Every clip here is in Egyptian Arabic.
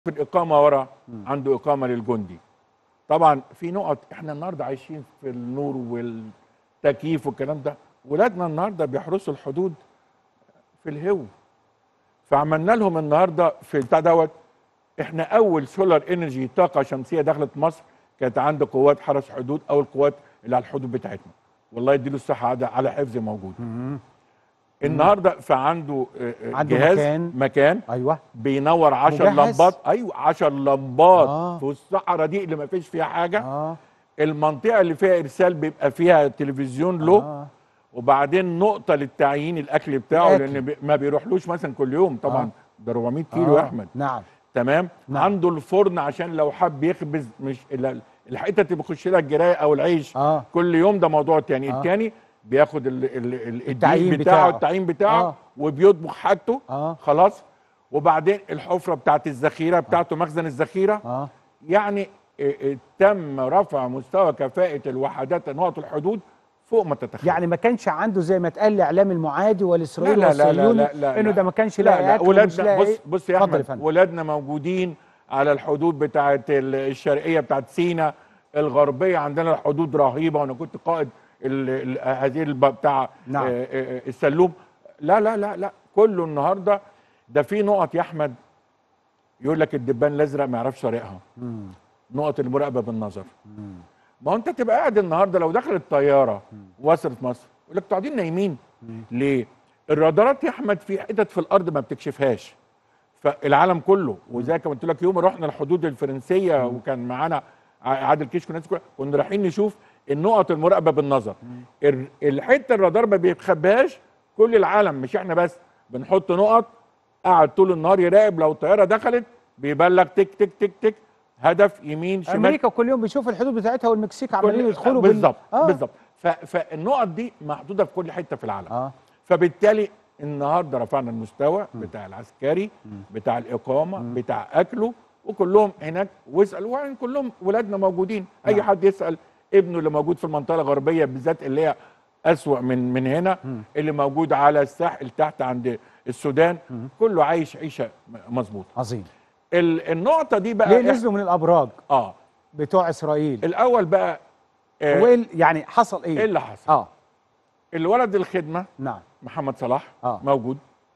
في الإقامة ورا عنده إقامة للجندي طبعا في نقط احنا النهارده عايشين في النور والتكييف والكلام ده ولادنا النهارده بيحرسوا الحدود في الهو فعملنا لهم النهارده في بتاع دوت احنا اول سولار انرجي طاقه شمسيه دخلت مصر كانت عند قوات حرس حدود او القوات اللي على الحدود بتاعتنا والله يديله الصحه على- على حفظ موجود النهارده فعنده آه، آه، عنده جهاز مكان. مكان ايوه بينور 10 مجهز؟ لمبات ايوه 10 لمبات آه. في الصحراء دي اللي ما فيش فيها حاجه اه المنطقه اللي فيها ارسال بيبقى فيها تلفزيون له آه. وبعدين نقطه للتعيين الاكل بتاعه الأكل. لان بي ما بيروحلوش مثلا كل يوم طبعا آه. ده 400 كيلو يا آه. احمد نعم تمام نعم. عنده الفرن عشان لو حب يخبز مش ال- الحته اللي بيخش لها الجرايه او العيش اه كل يوم ده موضوع تاني آه. التاني بياخد ال ال ال التعيين الدقيق بتاعه بتاعه. التعيين بتاعه آه. وبيطبخ حاجته اه خلاص وبعدين الحفره بتاعت الذخيره بتاعته مخزن الذخيره اه يعني إيه إيه تم رفع مستوى كفاءه الوحدات نقط الحدود فوق ما تتخيل يعني ما كانش عنده زي ما اتقال الاعلام المعادي والاسرائيلي لا لا لا والصهيوني لا لا انه لا. ده ما كانش لا لاقي لا اكل ومش ولادنا لاقي بص إيه. بص يا اتفضل يا احمد فندم. ولادنا موجودين على الحدود بتاعت ال- الشرقيه بتاعت سينا الغربيه عندنا الحدود رهيبه وانا كنت قائد ال ال هذه الب- بتاع نعم. آه، آه، السلوم لا لا لا لا كله النهارده ده في نقط يا احمد يقول لك الدبان الازرق ما يعرفش طريقها مم. نقط المراقبه بالنظر مم. ما هو انت تبقى قاعد النهارده لو دخلت طياره وصلت مصر يقول لك قاعدين نايمين ليه؟ الرادارات يا احمد في حتت في الارض ما بتكشفهاش فالعالم كله وزي ما قلت لك يوم رحنا الحدود الفرنسيه وكان معانا ع- عادل كشك والناس كلها كنا رايحين نشوف النقط المراقبه بالنظر ال- الحته الرادار ما بيخبيهاش كل العالم مش احنا بس بنحط نقط قاعد طول النهار يراقب لو الطياره دخلت بيبلغ تك تك تك تك هدف يمين شمال امريكا كل يوم بيشوف الحدود بتاعتها والمكسيك عمالين كل- يدخلوا بال- بالظبط آه. بالظبط ف- فالنقط دي محدوده في كل حته في العالم اه فبالتالي النهارده رفعنا المستوى بتاع العسكري بتاع الاقامه بتاع اكله وكلهم هناك واسال وين كلهم ولادنا موجودين اي نعم. حد يسال ابنه اللي موجود في المنطقه الغربيه بالذات اللي هي اسوا من من هنا اللي موجود على الساحل تحت عند السودان كله عايش عيشه مظبوطه عظيم ال- النقطه دي بقى ليه إح- نزلوا من الابراج اه بتوع اسرائيل الاول بقى آه، وايه ال- يعني حصل ايه ايه اللي حصل اه الولد الخدمه نعم محمد صلاح آه. موجود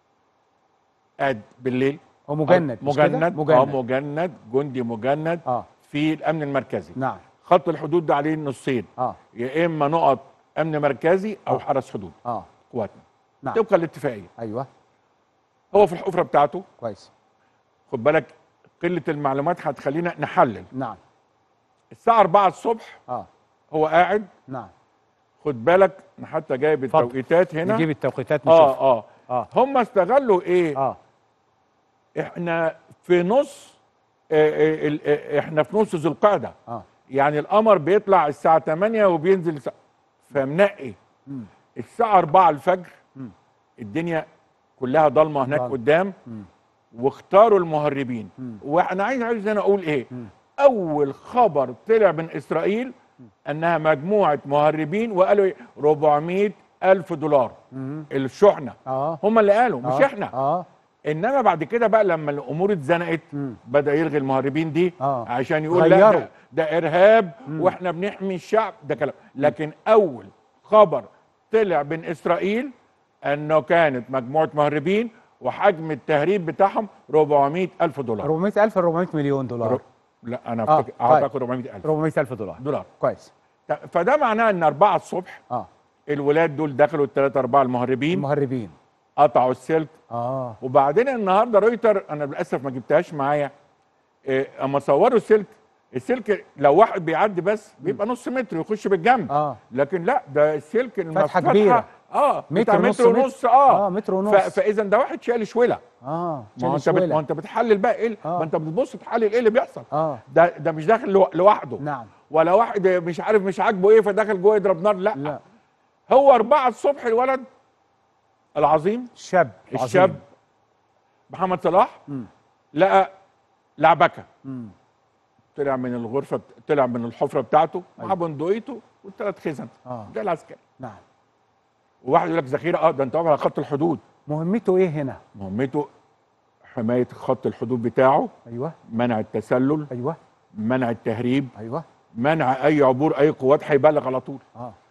قاعد بالليل هو مجند مش كده؟ مجند مجند اه مجند جندي مجند اه في الامن المركزي نعم خط الحدود ده عليه نصين اه يا اما نقط امن مركزي او آه. حرس حدود اه قواتنا نعم طبقا للاتفاقيه ايوه هو في الحفره بتاعته كويس خد بالك قله المعلومات هتخلينا نحلل نعم الساعه 4 الصبح اه هو قاعد نعم خد بالك انا حتى جايب اتفضل. التوقيتات هنا نجيب التوقيتات نشوف اه اه اه هم استغلوا ايه اه احنا في نص آه، آه، ال- آه، احنا في نص ذو القعده اه يعني القمر بيطلع الساعه 8 وبينزل الساعة فمنقي مم. الساعه 4 الفجر مم. الدنيا كلها ضلمه هناك ضلمة. قدام مم. واختاروا المهربين مم. وانا عايز عايز انا اقول ايه مم. اول خبر طلع من اسرائيل انها مجموعه مهربين وقالوا إيه؟ 400 الف دولار مم. الشحنه اه هم اللي قالوا مش آه. احنا اه انما بعد كده بقى لما الامور اتزنقت مم. بدا يلغي المهربين دي آه. عشان يقول لا غيروا. ده, ده ارهاب مم. واحنا بنحمي الشعب ده كلام لكن اول خبر طلع من اسرائيل انه كانت مجموعه مهربين وحجم التهريب بتاعهم 400 الف دولار 400000 400 مليون دولار رو- لا انا آه، افتكر طيب. اعتقد 400 الف 400000 دولار دولار كويس ت- فده معناه ان 4 الصبح اه الولاد دول دخلوا الثلاثه اربعه المهربين المهربين قطعوا السلك اه وبعدين النهارده رويتر انا للاسف ما جبتهاش معايا إيه، اما صوروا السلك السلك لو واحد بيعدي بس بيبقى نص متر يخش بالجنب اه لكن لا ده السلك المفتوحه كبيرة. اه بتاع متر ونص متر متر. ونص اه اه متر ونص ف- فاذا ده واحد شال شوله اه ما هو عشان انت بت... ما هو السويلة. انت بتحلل بقى ايه آه. ما انت بتبص تحلل ايه اللي بيحصل اه ده ده مش داخل لو- لوحده نعم ولا واحد مش عارف مش عاجبه ايه فداخل جوه يضرب نار لا, لا هو أربعة الصبح الولد العظيم شاب الشاب عظيم. محمد صلاح مم. لقى لعبكه مم. طلع من الغرفه طلع من الحفره بتاعته مع أيوة. بندقيته والثلاث خزن اه ده العسكري نعم وواحد يقول لك ذخيره اه ده انت واقف على خط الحدود مهمته ايه هنا مهمته حمايه خط الحدود بتاعه ايوه منع التسلل ايوه منع التهريب ايوه منع اي عبور اي قوات هيبلغ على طول اه